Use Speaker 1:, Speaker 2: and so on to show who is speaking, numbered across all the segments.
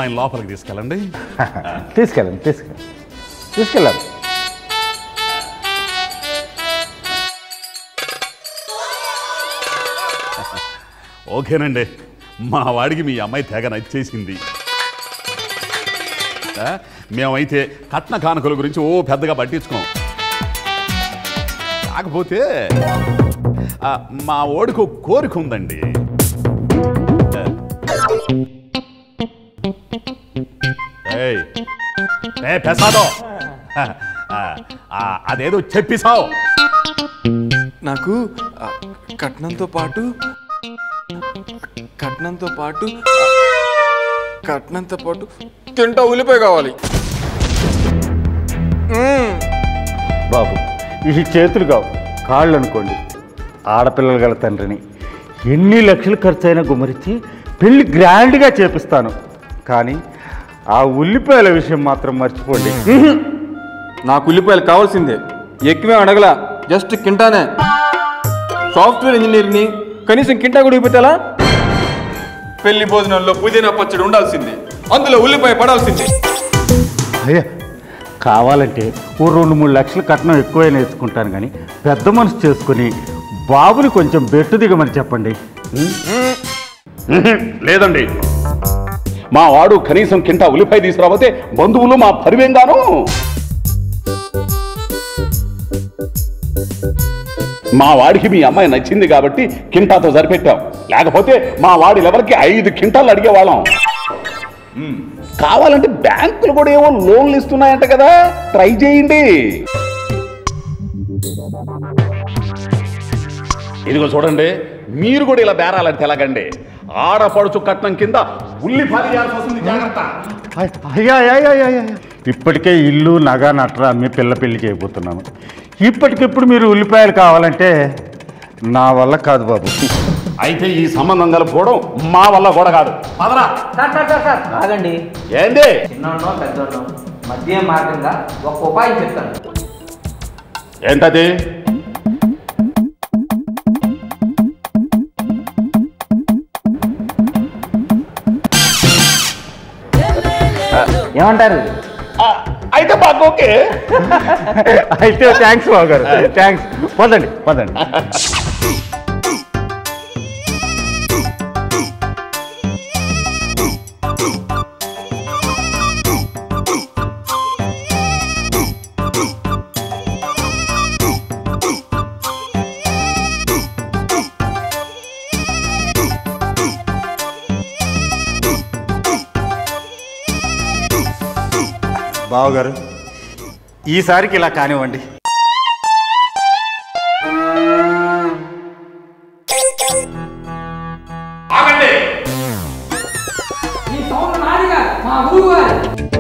Speaker 1: అమ్మాయిని లోపలికి తీసుకెళ్ళండి
Speaker 2: తీసుకెళ్ళండి తీసుకెళ్ళండి తీసుకెళ్ళండి
Speaker 1: ఓకేనండి మా వాడికి మీ అమ్మాయి తెగ నచ్చేసింది ఆ, మేమైతే కట్న కానుకల గురించి ఓ పెద్దగా పట్టించుకోం కాకపోతే ఆ, మా ఓడికి ఒక కోరిక ఉందండి ఏయ్, ఏ పెసాదో ఆ, ఆ, అదేదో చెప్పిసావు
Speaker 3: నాకు ఆ, కట్నంతో పాటు కట్నంతో పాటు కట్నంతో పాటు తింటా ఉల్లిపాయ కావాలి మ్మ్.
Speaker 2: బాబు ఈ చేతులు కావు కాళ్ళు అనుకోండి ఆడపిల్లలు గల తండ్రిని ఎన్ని లక్షలు ఖర్చు అయినా గుమరించి పెళ్లి గ్రాండ్గా చేపిస్తాను కానీ ఆ ఉల్లిపాయల విషయం మాత్రం మర్చిపోండి
Speaker 3: నాకు ఉల్లిపాయలు కావాల్సిందే ఎక్కువే అడగలా జస్ట్ కింటానే సాఫ్ట్వేర్ ఇంజనీర్ని కనీసం కింటా కూడా ఇవ్వతాలా పెళ్లి భోజనంలో పుదీనా పచ్చడి ఉండాల్సిందే అందులో ఉల్లిపాయ పడాల్సిందే
Speaker 2: అయ్యా కావాలంటే ఓ రెండు మూడు లక్షల కట్నం ఎక్కువే నేర్చుకుంటాను కానీ పెద్ద మనసు చేసుకుని బాబుని కొంచెం బెట్టు దిగమని చెప్పండి
Speaker 1: లేదండి మా వాడు కనీసం కింట ఉల్లిపాయ తీసుకురాబోతే బంధువులు మా పరివేంగాను మా వాడికి మీ అమ్మాయి నచ్చింది కాబట్టి కింటాతో సరిపెట్టాం లేకపోతే మా వాడి లెవెల్కి ఐదు కింటాలు అడిగేవాళ్ళం మ్, కావాలంటే బ్యాంకులు కూడా ఏవో లోన్లు ఇస్తున్నాయంట కదా ట్రై చేయండి ఇదిగో చూడండి మీరు కూడా ఇలా బేరాలంటే ఎలాగండి ఆడపడుచు కట్నం కింద ఉల్లిపాయ చేయాల్సి వస్తుంది జాగ్రత్త
Speaker 2: అయ్యా అయ్యా అయ్యా, అయ్యా. ఇప్పటికే ఇల్లు నగ నట్ర అమ్మి పిల్ల పెళ్లి చేయబోతున్నాను ఇప్పటికిప్పుడు మీరు ఉల్లిపాయలు కావాలంటే నా వల్ల కాదు బాబు
Speaker 1: అయితే ఈ సంబంధం కలుపుకోవడం మా వల్ల కూడా కాదు పదరా
Speaker 4: సార్ సార్ సార్ సార్ ఆగండి
Speaker 1: ఏంది
Speaker 4: చిన్నోన్నో పెద్దోన్నో మధ్య మార్గంగా ఒక ఉపాయం చెప్తాను
Speaker 1: ఏంటది
Speaker 4: ఏమంటారు
Speaker 1: ఆ, అయితే మాకు ఓకే
Speaker 2: అయితే థ్యాంక్స్ బాబు గారు థ్యాంక్స్ పదండి పదండి బావగారు ఈసారికి ఇలా కానివ్వండి
Speaker 4: ఈ సౌండ్ నాదిగా మా గురువు గారు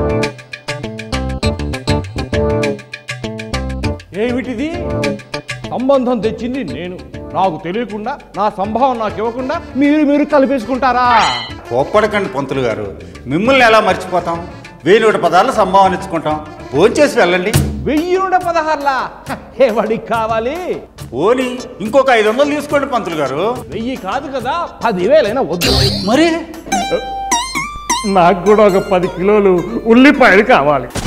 Speaker 5: ఏమిటిది సంబంధం తెచ్చింది నేను నాకు తెలియకుండా నా సంభావం నాకు ఇవ్వకుండా మీరు మీరు కలిపేసుకుంటారా
Speaker 2: కోప్పడకండి పంతులు గారు మిమ్మల్ని ఎలా మర్చిపోతాం వెయ్యి నూట పదార్లు సంభావన ఇచ్చుకుంటాం భోంచేసి వెళ్ళండి
Speaker 5: వెయ్యి నుండి పదహారులా హ, ఎవడికి కావాలి
Speaker 2: ఓని ఇంకొక ఐదు వందలు తీసుకోండి పంతులు గారు
Speaker 5: వెయ్యి కాదు కదా పదివేలైనా వద్దు
Speaker 2: మరి
Speaker 5: నాకు కూడా ఒక పది కిలోలు ఉల్లిపాయలు కావాలి